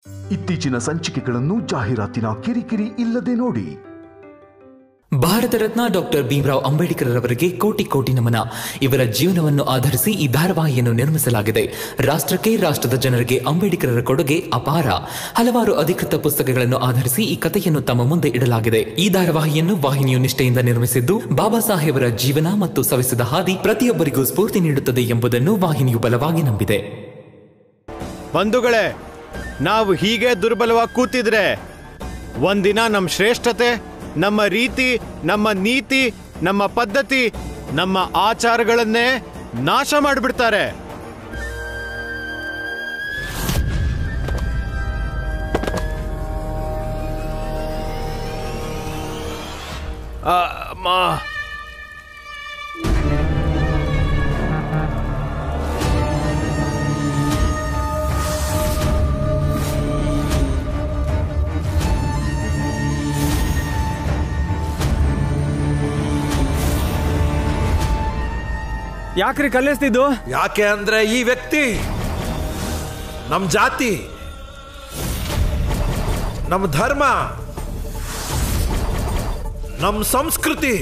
ಇತ್ತೀಚಿನ ಸಂಚಿಕೆಗಳನ್ನು ಜಾಹೀರಾತಿನ ಕಿರಿಕಿರಿ ಇಲ್ಲದೆ ನೋಡಿ ಭಾರತ ರತ್ನ ಡಾಕ್ಟರ್ ಭೀಮರಾವ್ ಅಂಬೇಡ್ಕರ್ ಅವರಿಗೆ ಕೋಟಿ ಕೋಟಿ ನಮನ ಇವರ ಜೀವನವನ್ನು ಆಧರಿಸಿ ಈ ಧಾರಾವಾಹಿಯನ್ನು ನಿರ್ಮಿಸಲಾಗಿದೆ ರಾಷ್ಟ್ರಕ್ಕೆ ರಾಷ್ಟ್ರದ ಜನರಿಗೆ ಅಂಬೇಡ್ಕರರ ಕೊಡುಗೆ ಅಪಾರ ಹಲವಾರು ಅಧಿಕೃತ ಪುಸ್ತಕಗಳನ್ನು ಆಧರಿಸಿ ಈ ಕಥೆಯನ್ನು ತಮ್ಮ ಮುಂದೆ ಇಡಲಾಗಿದೆ ಈ ಧಾರಾವಾಹಿಯನ್ನು ವಾಹಿನಿಯು ನಿಷ್ಠೆಯಿಂದ ನಿರ್ಮಿಸಿದ್ದು ಬಾಬಾ ಸಾಹೇಬರ ಜೀವನ ಮತ್ತು ಸವಿಸಿದ ಹಾದಿ ಪ್ರತಿಯೊಬ್ಬರಿಗೂ ಸ್ಫೂರ್ತಿ ನೀಡುತ್ತದೆ ಎಂಬುದನ್ನು ವಾಹಿನಿಯು ಬಲವಾಗಿ ನಂಬಿದೆ ಬಂಧುಗಳೇ ನಾವು ಹೀಗೆ ದುರ್ಬಲವಾಗಿ ಕೂತಿದ್ರೆ ಒಂದಿನ ನಮ್ಮ ಶ್ರೇಷ್ಠತೆ ನಮ್ಮ ರೀತಿ ನಮ್ಮ ನೀತಿ ನಮ್ಮ ಪದ್ಧತಿ ನಮ್ಮ ಆಚಾರಗಳನ್ನೇ ನಾಶ ಮಾಡಿಬಿಡ್ತಾರೆ ಆ, ಅಮ್ಮ. ಯಾಕ್ರಿ ಕಲಿಸ್ತಿದ್ದು ಯಾಕೆ ಅಂದ್ರೆ ಈ ವ್ಯಕ್ತಿ ನಮ್ಮ ಜಾತಿ ನಮ್ಮ ಧರ್ಮ ನಮ್ಮ ಸಂಸ್ಕೃತಿ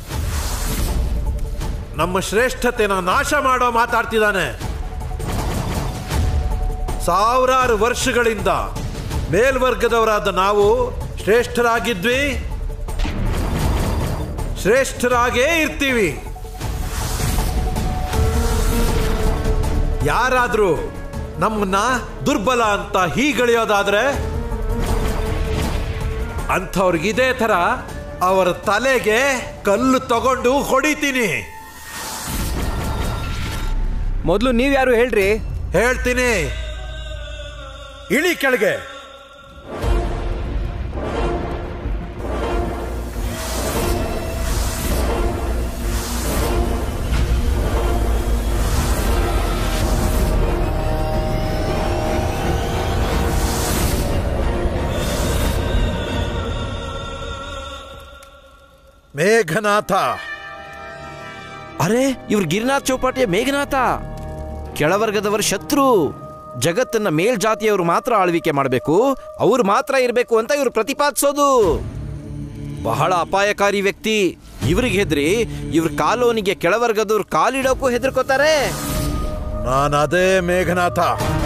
ನಮ್ಮ ಶ್ರೇಷ್ಠತೆನ ನಾಶ ಮಾಡೋ ಮಾತಾಡ್ತಿದ್ದಾನೆ ಸಾವಿರಾರು ವರ್ಷಗಳಿಂದ ಮೇಲ್ವರ್ಗದವರಾದ ನಾವು ಶ್ರೇಷ್ಠರಾಗಿದ್ವಿ ಶ್ರೇಷ್ಠರಾಗೇ ಇರ್ತೀವಿ ಯಾರಾದ್ರೂ ನಮ್ಮನ್ನ ದುರ್ಬಲ ಅಂತ ಹೀಗಳಿಯೋದಾದ್ರೆ ಅಂಥವ್ರಿಗೆ ಇದೇ ತರ ಅವರ ತಲೆಗೆ ಕಲ್ಲು ತಗೊಂಡು ಹೊಡಿತೀನಿ ಮೊದಲು ನೀವ್ಯಾರು ಹೇಳ್ರಿ ಹೇಳ್ತೀನಿ ಇಳಿ ಕೆಳಗೆ ಮೇಘನಾಥ ಅರೆ ಇವ್ರು ಗಿರಿನಾಥ್ ಚೌಪಾಟಿಯ ಮೇಘನಾಥ ಕೆಳವರ್ಗದವರ ಶತ್ರು ಜಗತ್ತನ್ನ ಮೇಲ್ಜಾತಿಯವರು ಮಾತ್ರ ಆಳ್ವಿಕೆ ಮಾಡಬೇಕು ಅವ್ರು ಮಾತ್ರ ಇರಬೇಕು ಅಂತ ಇವ್ರು ಪ್ರತಿಪಾದಿಸೋದು ಬಹಳ ಅಪಾಯಕಾರಿ ವ್ಯಕ್ತಿ ಇವ್ರಿಗೆ ಹೆದ್ರಿ ಇವ್ರ ಕಾಲೋನಿಗೆ ಕೆಳವರ್ಗದವ್ರು ಕಾಲಿಡೋಕ್ಕೂ ಹೆದರ್ಕೋತಾರೆ ನಾನು ಅದೇ ಮೇಘನಾಥ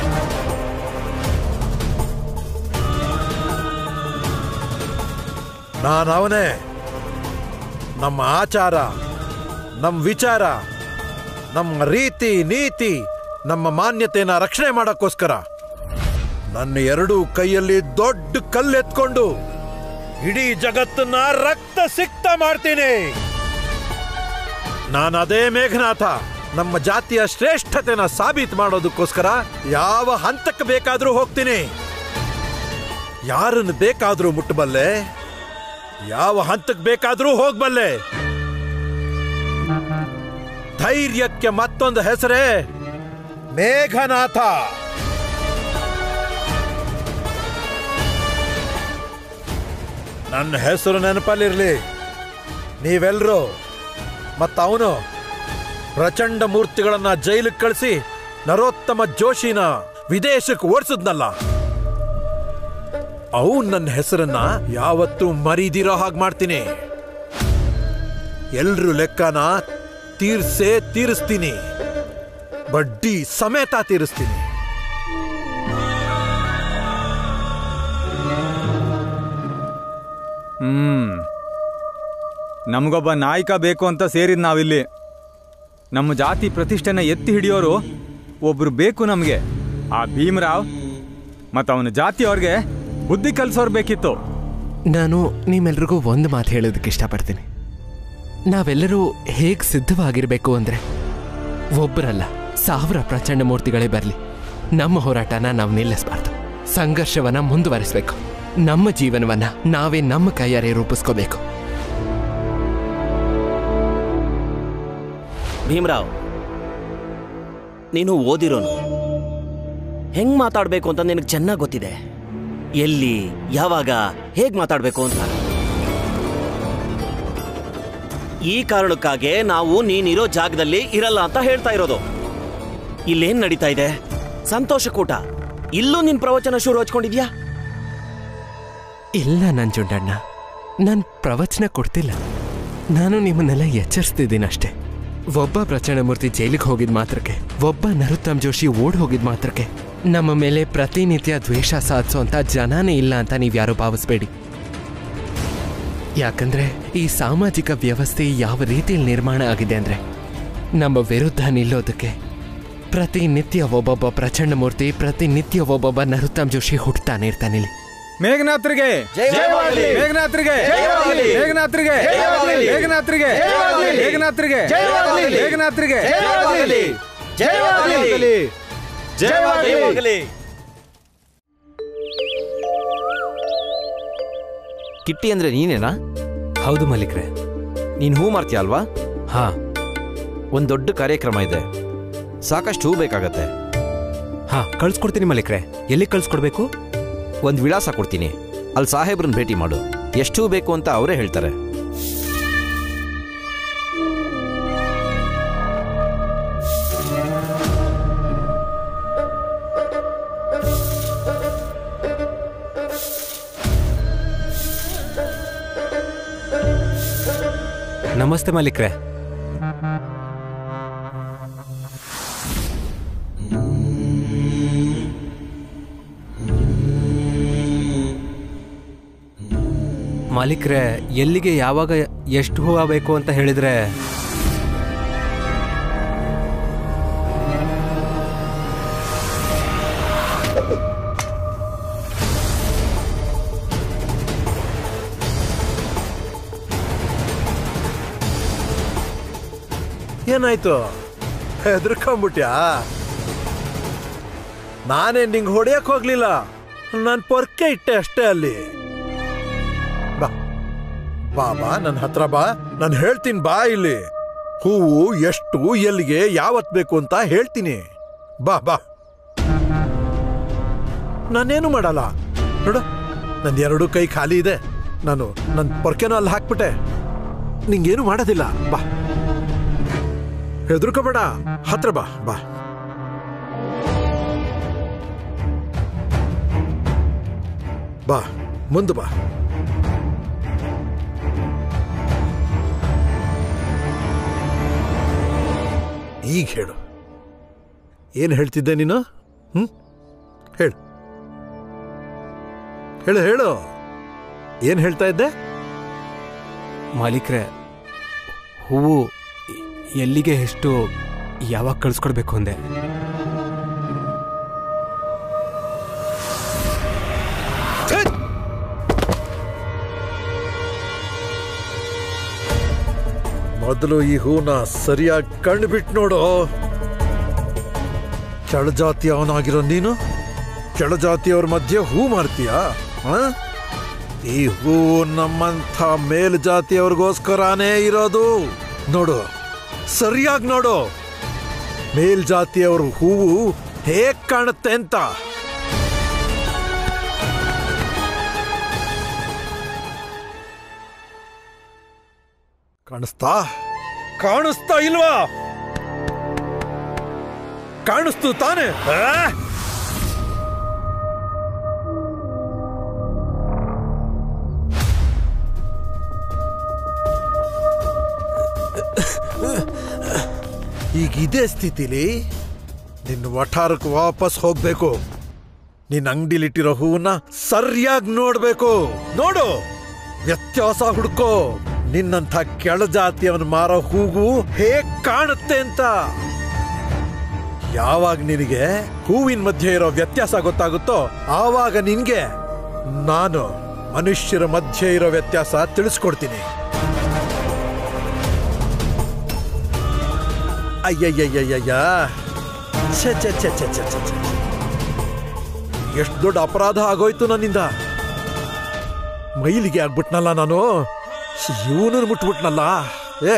ನಾನು ಅವನೇ ನಮ್ಮ ಆಚಾರ ನಮ್ಮ ವಿಚಾರ ನಮ್ಮ ರೀತಿ ನೀತಿ ನಮ್ಮ ಮಾನ್ಯತೆನ ರಕ್ಷಣೆ ಮಾಡಕ್ಕೋಸ್ಕರ ನನ್ನ ಎರಡೂ ಕೈಯಲ್ಲಿ ದೊಡ್ಡ ಕಲ್ಲೆತ್ಕೊಂಡು ಇಡೀ ಜಗತ್ತನ್ನ ರಕ್ತ ಸಿಕ್ತ ಮಾಡ್ತೀನಿ ನಾನು ಅದೇ ಮೇಘನಾಥ ನಮ್ಮ ಜಾತಿಯ ಶ್ರೇಷ್ಠತೆನ ಸಾಬೀತು ಮಾಡೋದಕ್ಕೋಸ್ಕರ ಯಾವ ಹಂತಕ್ಕೆ ಬೇಕಾದ್ರೂ ಹೋಗ್ತೀನಿ ಯಾರನ್ನು ಬೇಕಾದ್ರೂ ಮುಟ್ಟಬಲ್ಲೆ ಯಾವ ಹಂತಕ್ಕೆ ಬೇಕಾದ್ರೂ ಹೋಗ್ಬಲ್ಲೆ ಧೈರ್ಯಕ್ಕೆ ಮತ್ತೊಂದು ಹೆಸರೇ ಮೇಘನಾಥ ನನ್ನ ಹೆಸರು ನೆನಪಲ್ಲಿರ್ಲಿ ನೀವೆಲ್ಲರೂ ಮತ್ತವನು ಪ್ರಚಂಡ ಮೂರ್ತಿಗಳನ್ನ ಜೈಲಿಗೆ ಕಳಿಸಿ ನರೋತ್ತಮ ಜೋಶಿನ ವಿದೇಶಕ್ಕೆ ಓಡಿಸಿದ್ನಲ್ಲ ಅವನ್ ನನ್ನ ಹೆಸರನ್ನ ಯಾವತ್ತೂ ಮರೀದಿರೋ ಹಾಗೆ ಮಾಡ್ತೀನಿ ಎಲ್ರು ಲೆಕ್ಕನ ತೀರ್ಸೇ ತೀರಿಸ್ತೀನಿ ಬಡ್ಡಿ ಸಮೇತ ತೀರಿಸ್ತೀನಿ ಹ್ಮ್ ನಮಗೊಬ್ಬ ನಾಯಕ ಬೇಕು ಅಂತ ಸೇರಿದ್ ನಾವಿಲ್ಲಿ ನಮ್ಮ ಜಾತಿ ಪ್ರತಿಷ್ಠೆನ ಎತ್ತಿ ಹಿಡಿಯೋರು ಒಬ್ರು ಬೇಕು ನಮಗೆ ಆ ಭೀಮರಾವ್ ಮತ್ತು ಅವನ ಜಾತಿಯವ್ರಿಗೆ ಬುದ್ಧಿ ಕಲಿಸೋರು ಬೇಕಿತ್ತು ನಾನು ನಿಮ್ಮೆಲ್ರಿಗೂ ಒಂದು ಮಾತು ಹೇಳೋದಕ್ಕೆ ಇಷ್ಟಪಡ್ತೀನಿ ನಾವೆಲ್ಲರೂ ಹೇಗೆ ಸಿದ್ಧವಾಗಿರಬೇಕು ಅಂದರೆ ಒಬ್ಬರಲ್ಲ ಸಾವಿರ ಪ್ರಚಂಡ ಮೂರ್ತಿಗಳೇ ಬರಲಿ ನಮ್ಮ ಹೋರಾಟನ ನಾವು ನಿಲ್ಲಿಸಬಾರ್ದು ಸಂಘರ್ಷವನ್ನ ಮುಂದುವರಿಸಬೇಕು ನಮ್ಮ ಜೀವನವನ್ನ ನಾವೇ ನಮ್ಮ ಕೈಯಾರೆ ರೂಪಿಸ್ಕೋಬೇಕು ಭೀಮರಾವ್ ನೀನು ಓದಿರೋನು ಹೆಂಗ್ ಮಾತಾಡ್ಬೇಕು ಅಂತ ನಿನಗೆ ಚೆನ್ನಾಗಿ ಗೊತ್ತಿದೆ ಎಲ್ಲಿ ಯಾವಾಗ ಹೇಗ್ ಮಾತಾಡ್ಬೇಕು ಅಂತ ಈ ಕಾರಣಕ್ಕಾಗೆ ನಾವು ನೀನಿರೋ ಜಾಗದಲ್ಲಿ ಇರಲ್ಲ ಅಂತ ಹೇಳ್ತಾ ಇರೋದು ಇಲ್ಲೇನ್ ನಡೀತಾ ಇದೆ ಸಂತೋಷ ಕೂಟ ಇಲ್ಲೂ ನಿನ್ ಪ್ರವಚನ ಶುರು ಹಚ್ಕೊಂಡಿದ್ಯಾ ಇಲ್ಲ ನಂಜುಂಡಣ್ಣ ನಾನು ಪ್ರವಚನ ಕೊಡ್ತಿಲ್ಲ ನಾನು ನಿಮ್ಮನ್ನೆಲ್ಲ ಎಚ್ಚರಿಸ್ತಿದ್ದೀನಿ ಅಷ್ಟೇ ಒಬ್ಬ ಪ್ರಚಂಡಮೂರ್ತಿ ಜೈಲಿಗೆ ಹೋಗಿದ್ ಮಾತ್ರಕ್ಕೆ ಒಬ್ಬ ನರುತ್ತಮ್ ಜೋಶಿ ಓಡ್ ಹೋಗಿದ್ ಮಾತ್ರಕ್ಕೆ ನಮ್ಮ ಮೇಲೆ ಪ್ರತಿನಿತ್ಯ ದ್ವೇಷ ಸಾಧಿಸೋ ಅಂತ ಜನನೇ ಇಲ್ಲ ಅಂತ ನೀವ್ಯಾರು ಭಾವಿಸ್ಬೇಡಿ ಯಾಕಂದ್ರೆ ಈ ಸಾಮಾಜಿಕ ವ್ಯವಸ್ಥೆ ಯಾವ ರೀತಿಯಲ್ಲಿ ನಿರ್ಮಾಣ ಆಗಿದೆ ಅಂದ್ರೆ ನಮ್ಮ ವಿರುದ್ಧ ನಿಲ್ಲೋದಕ್ಕೆ ಪ್ರತಿನಿತ್ಯ ಒಬ್ಬೊಬ್ಬ ಪ್ರಚಂಡ ಮೂರ್ತಿ ಪ್ರತಿನಿತ್ಯ ಒಬ್ಬೊಬ್ಬ ನರುತ್ತಮ್ ಜೋಶಿ ಹುಟ್ಟತಾನೆ ಇರ್ತಾನೆ ಇಲ್ಲಿ ಮೇಘನಾಥ್ರಿಗೆ ಜಯವಾಗಲಿ! ಮೇಘನಾಥ್ರಿಗೆ ಜಯವಾಗಲಿ! ಮೇಘನಾಥ್ರಿಗೆ ಜಯವಾಗಲಿ! ಮೇಘನಾಥ್ರಿಗೆ ಜಯವಾಗಲಿ! ಮೇಘನಾಥ್ರಿಗೆ ಜಯವಾಗಲಿ! ಮೇಘನಾಥ್ರಿಗೆ ಜಯವಾಗಲಿ! ಜಯವಾಗಲಿ! ಜಯವಾಗಲಿ! ಕಿಟ್ಟಿ ಅಂದ್ರೆ ನೀನೇನಾ ಹೌದು ಮಾಲೀಕ್ರೆ ನೀನ್ ಹೂ ಮಾರ್ತೀಯ ಅಲ್ವಾ ಹಾ ಒಂದ್ ದೊಡ್ಡ ಕಾರ್ಯಕ್ರಮ ಇದೆ ಸಾಕಷ್ಟು ಹೂ ಬೇಕಾಗತ್ತೆ ಹಾ ಕಳ್ಸ್ಕೊಡ್ತೀನಿ ಮಾಲೀಕ್ರೆ ಎಲ್ಲಿ ಕಳ್ಸ್ಕೊಡ್ಬೇಕು ಒಂದ್ ವಿಳಾಸ ಕೊಡ್ತೀನಿ ಅಲ್ಲಿ ಸಾಹೇಬ್ರನ್ನ ಭೇಟಿ ಮಾಡು ಎಷ್ಟು ಹೂ ಬೇಕು ಅಂತ ಅವರೇ ಹೇಳ್ತಾರೆ ನಮಸ್ತೆ ಮಾಲೀಕ್ರೆ ಮಾಲೀಕ್ರೆ ಎಲ್ಲಿಗೆ ಯಾವಾಗ ಎಷ್ಟು ಹೂವು ಬೇಕು ಅಂತ ಹೇಳಿದ್ರೆ ಏನಾಯ್ತು ಹೆದರ್ಕೊಂಬಿಟ್ಯಾ ನಾನೇ ನಿಂಗೆ ಹೊಡೆಯಕ್ ಹೋಗ್ಲಿಲ್ಲ ನಾನು ಪೊರ್ಕೆ ಇಟ್ಟೆ ಅಷ್ಟೇ ಅಲ್ಲಿ ಬಾ ಬಾ ಬಾ ನನ್ನ ಹತ್ರ ಬಾ ನಾನು ಹೇಳ್ತೀನಿ ಬಾ ಇಲ್ಲಿ ಹೂವು ಎಷ್ಟು ಎಲ್ಲಿಗೆ ಯಾವತ್ ಬೇಕು ಅಂತ ಹೇಳ್ತೀನಿ ಬಾ ಬಾ ನಾನೇನು ಮಾಡಲ್ಲ ನೋಡು ನನ್ನ ಎರಡು ಕೈ ಖಾಲಿ ಇದೆ ನಾನು ನನ್ನ ಪೊರ್ಕೆನೂ ಅಲ್ಲಿ ಹಾಕ್ಬಿಟ್ಟೆ ನಿಂಗೇನು ಮಾಡೋದಿಲ್ಲ ಬಾ ಹೆದರ್ಕೋಬೇಡ ಹತ್ರ ಬಾ ಬಾ ಬಾ ಮುಂದೆ ಬಾ ಈಗ ಹೇಳು ಏನು ಹೇಳ್ತಿದ್ದೆ ನೀನು ಹ್ಮ್ ಹೇಳು ಹೇಳು ಹೇಳು ಏನು ಹೇಳ್ತಾ ಇದ್ದೆ ಮಾಲೀಕ್ರೆ ಹೂವು ಎಲ್ಲಿಗೆ ಎಷ್ಟು ಯಾವಾಗ ಕಳ್ಸ್ಕೊಡ್ಬೇಕು ಅಂದೆ ಮೊದಲು ಈ ಹೂನ ಸರಿಯಾಗಿ ಕಣ್ಣು ಬಿಟ್ಟು ನೋಡು ಕೆಳಜಾತಿ ಅವನಾಗಿರೋ ನೀನು ಕೆಳಜಾತಿಯವ್ರ ಮಧ್ಯೆ ಹೂ ಮಾರ್ತೀಯಾ ಆ? ಈ ಹೂ ನಮ್ಮಂಥ ಮೇಲ್ಜಾತಿಯವ್ರಿಗೋಸ್ಕರನೇ ಇರೋದು ನೋಡು ಸರಿಯಾಗಿ ನೋಡು ಮೇಲ್ಜಾತಿಯವ್ರ ಹೂವು ಹೇಗ್ ಕಾಣುತ್ತೆ ಅಂತ ಕಾಣಿಸ್ತಾ ಕಾಣಿಸ್ತಾ ಇಲ್ವಾ ಕಾಣಿಸ್ತು ತಾನೆ ಆ? ಈಗ ಇದೇ ಸ್ಥಿತಿಲಿ ನಿನ್ನ ವಠಾರಕ್ಕೆ ವಾಪಸ್ ಹೋಗ್ಬೇಕು ನಿನ್ನ ಅಂಗಡಿಲಿಟ್ಟಿರೋ ಹೂವನ್ನ ಸರಿಯಾಗಿ ನೋಡ್ಬೇಕು ನೋಡು ವ್ಯತ್ಯಾಸ ಹುಡ್ಕೋ ನಿನ್ನಂಥ ಕೆಳಜಾತಿಯವನ್ ಮಾರೋ ಹೂವು ಹೇಗ್ ಕಾಣುತ್ತೆ ಅಂತ ಯಾವಾಗ ನಿನಗೆ ಹೂವಿನ ಮಧ್ಯೆ ಇರೋ ವ್ಯತ್ಯಾಸ ಗೊತ್ತಾಗುತ್ತೋ ಆವಾಗ ನಿನ್ಗೆ ನಾನು ಮನುಷ್ಯರ ಮಧ್ಯೆ ಇರೋ ವ್ಯತ್ಯಾಸ ತಿಳಿಸ್ಕೊಡ್ತೀನಿ ಅಯ್ಯಯ್ಯಯ್ಯಯ್ಯ ಛೆ ಛೆ ಛೆ ಛೆ ಛೆ ಛೆ ಛೆ. ಎಷ್ಟು ದೊಡ್ಡ ಅಪರಾಧ ಆಗೋಯ್ತು ನನ್ನಿಂದ ಮೈಲಿಗೆ ಆಗ್ಬಿಟ್ನಲ್ಲ ನಾನು ಇವನನ್ನು ಮುಟ್ಬಿಟ್ನಲ್ಲ ಏ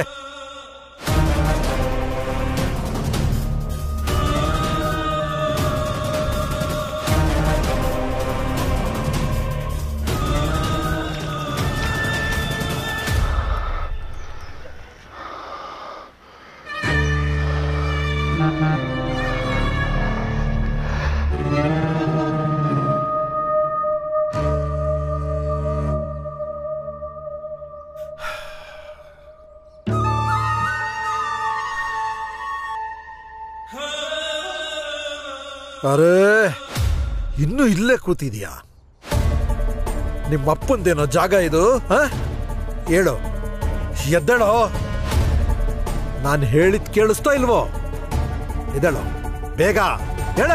ಅರೇ ಇನ್ನೂ ಇಲ್ಲೇ ಕೂತಿದ್ಯಾ ನಿಮ್ಮ ಅಪ್ಪಂದೇನೋ ಜಾಗ ಇದು ಹ? ಹೇಳು ಎದ್ದೇಳೋ ನಾನು ಹೇಳಿದ್ ಕೇಳಿಸ್ತೋ ಇಲ್ವೋ ಎದ್ದೇಳು ಬೇಗ ಹೇಳ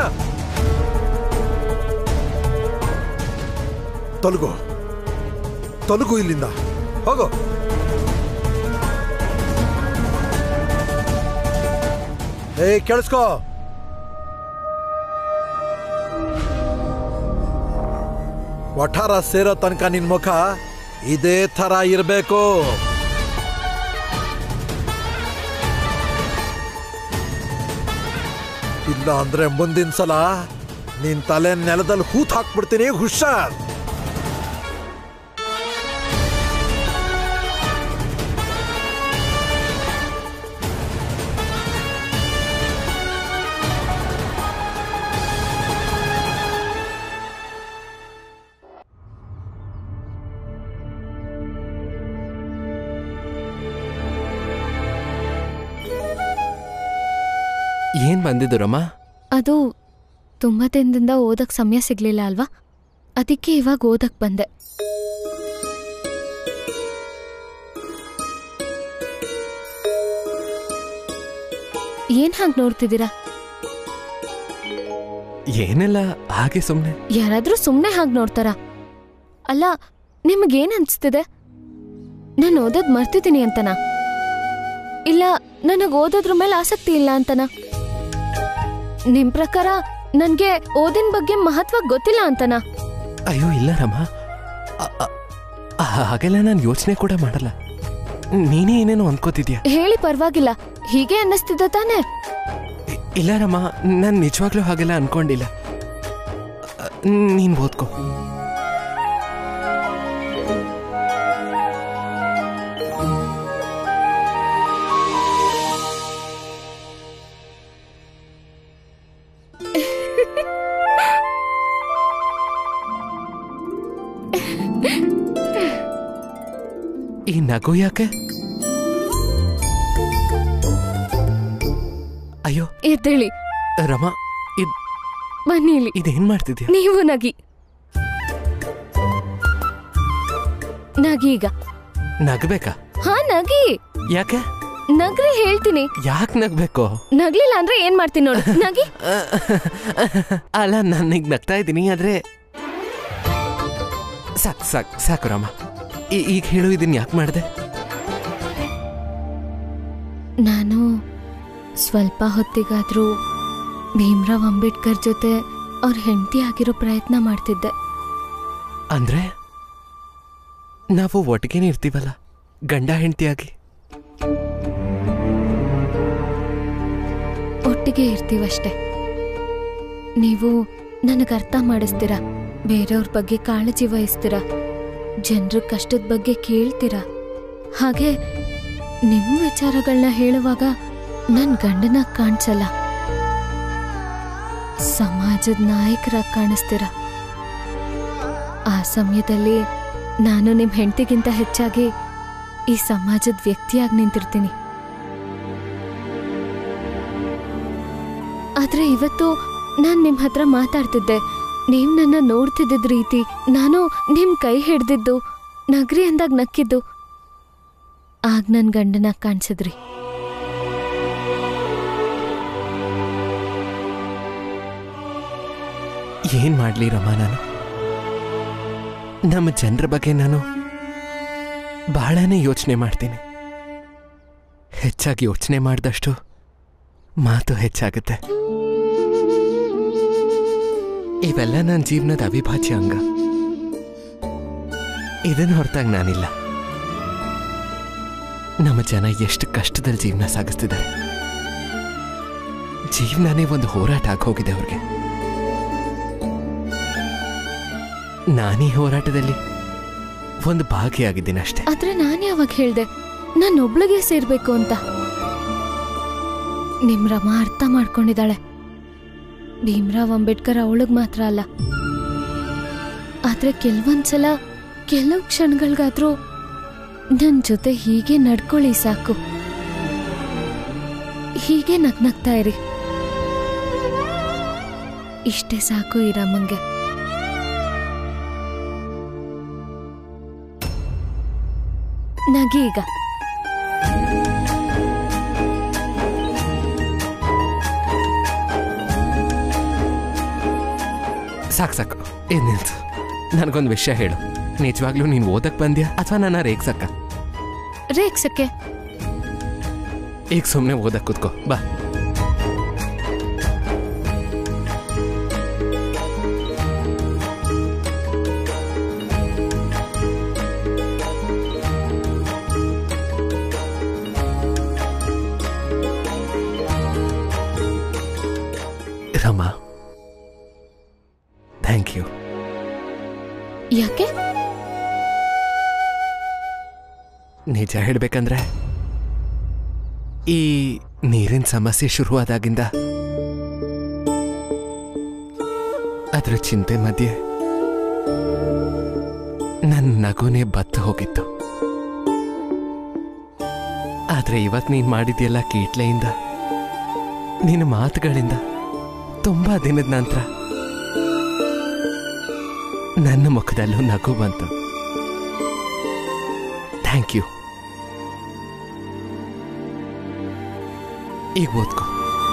ತೊಲಗು ತೊಲಗು ಇಲ್ಲಿಂದ ಹೋಗು ಏಯ್ ಕೇಳಿಸ್ಕೋ ವಠಾರ ಸೇರೋ ತನಕ ನಿನ್ ಮುಖ ಇದೇ ತರ ಇರಬೇಕು ಇಲ್ಲ ಅಂದ್ರೆ ಮುಂದಿನ ಸಲ ನಿನ್ ತಲೆ ನೆಲದಲ್ಲಿ ಹೂತ್ ಹಾಕ್ಬಿಡ್ತೀನಿ ಹುಷಾರ್ ಏನ್ ಬಂದಿದ್ದು ರಮ್ಮ ಅದು ತುಂಬಾ ದಿನದಿಂದ ಓದಕ್ ಸಮಯ ಸಿಗ್ಲಿಲ್ಲ ಅಲ್ವಾ ಅದಕ್ಕೆ ಇವಾಗ ಓದಕ್ ಬಂದೆ ಏನ್ ಹಾಗ್ ನೋಡ್ತಿದ್ದೀರಾ ಏನೆಲ್ಲ ಹಾಗೆ ಸುಮ್ನೆ ಯಾರಾದ್ರೂ ಸುಮ್ನೆ ಹಾಗ್ ನೋಡ್ತಾರ ಅಲ್ಲ ನಿಮಗೇನ್ ಅನ್ಸ್ತಿದೆ ನಾನು ಓದೋದ್ ಮರ್ತಿದ್ದೀನಿ ಅಂತನಾ ಇಲ್ಲ ನನಗ್ ಓದೋದ್ರ ಮೇಲೆ ಆಸಕ್ತಿ ಇಲ್ಲ ಅಂತನಾ ನಿಮ್ ಪ್ರಕಾರ ನನ್ಗೆ ಓದಿನ ಬಗ್ಗೆ ಮಹತ್ವ ಗೊತ್ತಿಲ್ಲ ಅಂತನಾ ಅಯ್ಯೋ ಇಲ್ಲ ರಮ್ಮ ಅ- ಅ- ಅ- ಹಾಗೆಲ್ಲ ನಾನು ಯೋಚನೆ ಕೂಡ ಮಾಡಲ್ಲ ನೀನೇ ಏನೇನೋ ಅನ್ಕೋತಿದ್ಯಾ ಹೇಳಿ ಪರವಾಗಿಲ್ಲ ಹೀಗೆ ಅನ್ನಿಸ್ತಿದ್ದ ತಾನೇ ಇ- ಇಲ್ಲ ರಮ್ಮ ನಾನು ನಿಜವಾಗ್ಲೂ ಹಾಗೆಲ್ಲ ಅನ್ಕೊಂಡಿಲ್ಲ ಅ, ನೀನ್ ಓದ್ಕೋ ಈ ನಗು ಯಾಕೆ ಅಯ್ಯೋ ಎದ್ದೇಳಿ ರಮ ಇದ್ ಬನ್ನಿ ಇಲ್ಲಿ ಇದೇನ್ ಮಾಡ್ತಿದ್ಯಾ ನೀವು ನಗಿ ನಗಿ ಈಗ ನಗ್ಬೇಕಾ ಹಾ ನಗಿ ಯಾಕೆ ನಗ್ರಿ ಹೇಳ್ತೀನಿ ಯಾಕೆ ನಗ್ಬೇಕು ನಗ್ಲಿಲ್ಲ ಅಂದ್ರೆ ಏನ್ ಮಾಡ್ತೀನಿ ನೋಡಿ ನಗಿ ಅಲ್ಲ ನಾನೀಗ ನಗ್ತಾ ಇದ್ದೀನಿ ಆದ್ರೆ ಸಾಕ್ ಸಾಕ್ ಸಾಕು ರಾಮ ಈ- ಈಗ ಹೇಳು ಇದನ್ನ ಯಾಕೆ ಮಾಡಿದೆ ನಾನು ಸ್ವಲ್ಪ ಹೊತ್ತಿಗಾದ್ರೂ ಭೀಮ್ರಾವ್ ಅಂಬೇಡ್ಕರ್ ಜೊತೆ ಅವ್ರ ಹೆಂಡತಿ ಆಗಿರೋ ಪ್ರಯತ್ನ ಮಾಡ್ತಿದ್ದೆ ಅಂದ್ರೆ ನಾವು ಒಟ್ಟಿಗೆನೇ ಇರ್ತೀವಲ್ಲ ಗಂಡ ಹೆಂಡತಿಯಾಗಿ ಒಟ್ಟಿಗೆ ಇರ್ತೀವಷ್ಟೆ ನೀವು ನನಗೆ ಅರ್ಥ ಮಾಡಿಸ್ತೀರಾ ಬೇರೆಯವ್ರ ಬಗ್ಗೆ ಕಾಳಜಿ ವಹಿಸ್ತೀರಾ ಜನರ ಕಷ್ಟದ ಬಗ್ಗೆ ಕೇಳ್ತೀರಾ ಹಾಗೆ ನಿಮ್ಮ ವಿಚಾರಗಳನ್ನ ಹೇಳುವಾಗ ನನ್ನ ಗಂಡನ ಕಾಣಿಸಲ್ಲ ಸಮಾಜದ ನಾಯಕರಾಗಿ ಕಾಣಿಸ್ತೀರಾ ಆ ಸಮಯದಲ್ಲಿ ನಾನು ನಿಮ್ಮ ಹೆಂಡತಿಗಿಂತ ಹೆಚ್ಚಾಗಿ ಈ ಸಮಾಜದ ವ್ಯಕ್ತಿಯಾಗಿ ನಿಂತಿರ್ತೀನಿ ಆದ್ರೆ ಇವತ್ತು ನಾನ್ ನಿಮ್ ಹತ್ರ ಮಾತಾಡ್ತಿದ್ದೆ ನೀವ್ ನನ್ನ ನೋಡ್ತಿದ್ದಿದ್ ರೀತಿ ನಾನು ನಿಮ್ ಕೈ ಹಿಡ್ದಿದ್ದು ನಗರಿ ಅಂದಾಗ ನಕ್ಕಿದ್ದು ಆಗ ನನ್ ಗಂಡನ ಕಾಣಿಸಿದ್ರಿ ಏನ್ ಮಾಡ್ಲಿ ರಮ ನಾನು ನಮ್ಮ ಜನರ ಬಗ್ಗೆ ನಾನು ಬಹಳನೇ ಯೋಚನೆ ಮಾಡ್ತೀನಿ ಹೆಚ್ಚಾಗಿ ಯೋಚನೆ ಮಾಡಿದಷ್ಟು ಮಾತು ಹೆಚ್ಚಾಗುತ್ತೆ ಇವೆಲ್ಲ ನನ್ನ ಜೀವನದ ಅವಿಭಾಜ್ಯ ಅಂಗ ಇದನ್ನ ಹೊರತಾಗಿ ನಾನಿಲ್ಲ ನಮ್ಮ ಜನ ಎಷ್ಟು ಕಷ್ಟದಲ್ಲಿ ಜೀವನ ಸಾಗಿಸ್ತಿದ್ದಾರೆ ಜೀವನನೇ ಒಂದು ಹೋರಾಟ ಆಗೋಗಿದೆ ಅವ್ರಿಗೆ ನಾನೀ ಹೋರಾಟದಲ್ಲಿ ಒಂದು ಭಾಗಿಯಾಗಿದ್ದೀನಿ ಅಷ್ಟೇ ಆದ್ರೆ ನಾನ್ ಯಾವಾಗ ಹೇಳ್ದೆ ನಾನ್ ಒಬ್ಳಿಗೆ ಸೇರ್ಬೇಕು ಅಂತ ನಿಮ್ ರಮ ಅರ್ಥ ಮಾಡ್ಕೊಂಡಿದ್ದಾಳೆ ಭೀಮ್ರಾವ್ ಅಂಬೇಡ್ಕರ್ ಅವಳಿಗ್ ಮಾತ್ರ ಅಲ್ಲ ಆದ್ರೆ ಕೆಲವೊಂದ್ಸಲ ಕೆಲವು ಕ್ಷಣಗಳ್ಗಾದ್ರೂ ನನ್ ಜೊತೆ ಹೀಗೆ ನಡ್ಕೊಳ್ಳಿ ಸಾಕು ಹೀಗೆ ನಗ್ನಗ್ತಾ ಇರಿ ಇಷ್ಟೇ ಸಾಕು ಈ ರಮ್ಮಂಗೆ ನಗಿ ಈಗ ಸಾಕು ಸಾಕು ಏನ್ ನಿಲ್ಸು ನನಗೊಂದು ವಿಷಯ ಹೇಳು ನಿಜವಾಗ್ಲೂ ನೀನು ಓದಕ್ ಬಂದ್ಯಾ ಅಥವಾ ನನ್ನ ರೇಗ್ಸಕ್ಕ ರೇಗ್ಸಕ್ಕೆ ಈಗ ಸುಮ್ಮನೆ ಓದಕ್ ಕೂತ್ಕೋ ಬಾ ರಮ ಥ್ಯಾಂಕ್ ಯು ಯಾಕೆ ನಿಜ ಹೇಳ್ಬೇಕಂದ್ರೆ ಈ ನೀರಿನ ಸಮಸ್ಯೆ ಶುರುವಾದಾಗಿಂದ ಅದ್ರ ಚಿಂತೆ ಮಧ್ಯೆ ನನ್ನ ನಗುನೇ ಬತ್ತು ಹೋಗಿತ್ತು ಆದ್ರೆ ಇವತ್ ನೀನ್ ಮಾಡಿದ್ಯಲ್ಲ ಕೀಟ್ಲೆಯಿಂದ ನಿನ್ನ ಮಾತುಗಳಿಂದ ತುಂಬಾ ದಿನದ ನಂತರ ನನ್ನ ಮುಖದಲ್ಲೂ ನಗು ಬಂತು ಥ್ಯಾಂಕ್ ಯು ಈಗ ಓದ್ಕೋ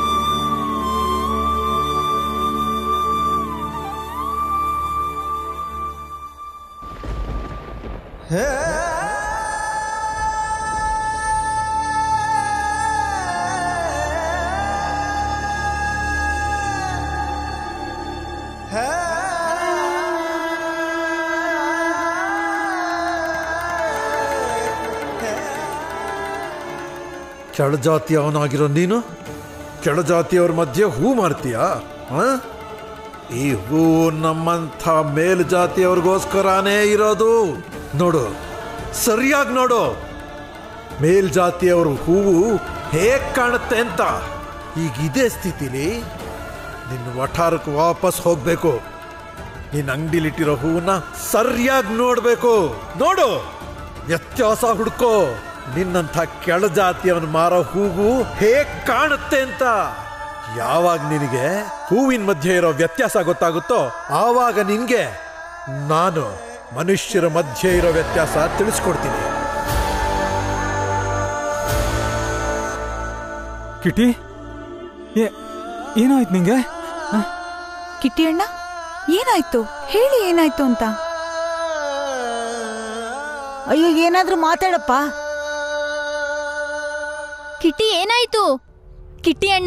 ಕೆಳಜಾತಿಯವನಾಗಿರೋ ನೀನು ಕೆಳಜಾತಿಯವ್ರ ಮಧ್ಯೆ ಹೂ ಮಾಡ್ತೀಯಾ ಆ? ಈ ಹೂ ನಮ್ಮಂಥ ಮೇಲ್ಜಾತಿಯವ್ರಿಗೋಸ್ಕರನೇ ಇರೋದು ನೋಡು ಸರಿಯಾಗಿ ನೋಡು ಮೇಲ್ಜಾತಿಯವ್ರ ಹೂವು ಹೇಗ್ ಕಾಣುತ್ತೆ ಅಂತ ಈಗ ಇದೇ ಸ್ಥಿತಿಲಿ ನಿನ್ನ ವಠಾರಕ್ಕೆ ವಾಪಸ್ ಹೋಗ್ಬೇಕು ನಿನ್ನ ಅಂಗಡಿಲಿಟ್ಟಿರೋ ಹೂವನ್ನ ಸರಿಯಾಗಿ ನೋಡ್ಬೇಕು ನೋಡು ವ್ಯತ್ಯಾಸ ಹುಡ್ಕೋ ನಿನ್ನಂಥ ಕೆಳಜಾತಿಯವನ್ ಮಾರೋ ಹೂವು ಹೇಗ್ ಕಾಣುತ್ತೆ ಅಂತ ಯಾವಾಗ ನಿನಗೆ ಹೂವಿನ ಮಧ್ಯೆ ಇರೋ ವ್ಯತ್ಯಾಸ ಗೊತ್ತಾಗುತ್ತೋ ಆವಾಗ ನಿನ್ಗೆ ನಾನು ಮನುಷ್ಯರ ಮಧ್ಯೆ ಇರೋ ವ್ಯತ್ಯಾಸ ತಿಳಿಸ್ಕೊಡ್ತೀನಿ ಕಿಟಿ ಏ- ಏನಾಯ್ತು ನಿಂಗೆ ಕಿಟ್ಟಿ ಅಣ್ಣ ಏನಾಯ್ತು ಹೇಳಿ ಏನಾಯ್ತು ಅಂತ ಅಯ್ಯೋ ಏನಾದ್ರೂ ಮಾತಾಡಪ್ಪ ಕಿಟ್ಟಿ ಏನಾಯ್ತು ಕಿಟ್ಟಿ ಅಣ್ಣ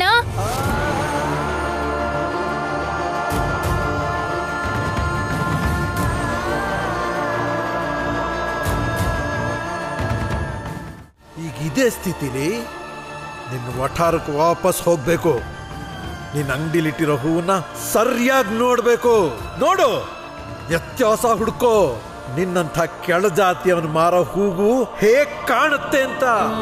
ಈಗ ಇದೇ ಸ್ಥಿತಿಲಿ ನಿನ್ನ ವಠಾರಕ್ಕೆ ವಾಪಸ್ ಹೋಗ್ಬೇಕು ನಿನ್ನ ಅಂಗಡಿಲಿಟ್ಟಿರೋ ಹೂವನ್ನ ಸರಿಯಾಗಿ ನೋಡ್ಬೇಕು ನೋಡು ವ್ಯತ್ಯಾಸ ಹುಡ್ಕೋ ನಿನ್ನಂಥ ಕೆಳಜಾತಿಯವನ್ ಮಾರೋ ಹೂವು ಹೇಗ್ ಕಾಣುತ್ತೆ ಅಂತ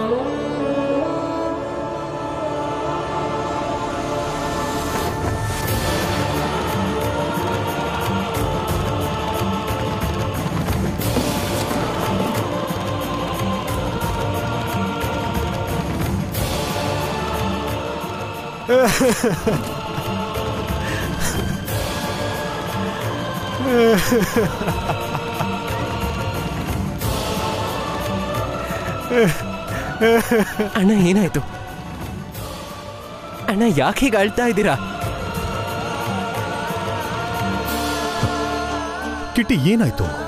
ಅಣ್ಣ ಏನಾಯ್ತು ಅಣ್ಣ ಯಾಕೆ ಹೀಗೆ ಅಳ್ತಾ ಇದ್ದೀರಾ ಕಿಟ್ಟಿ ಏನಾಯ್ತು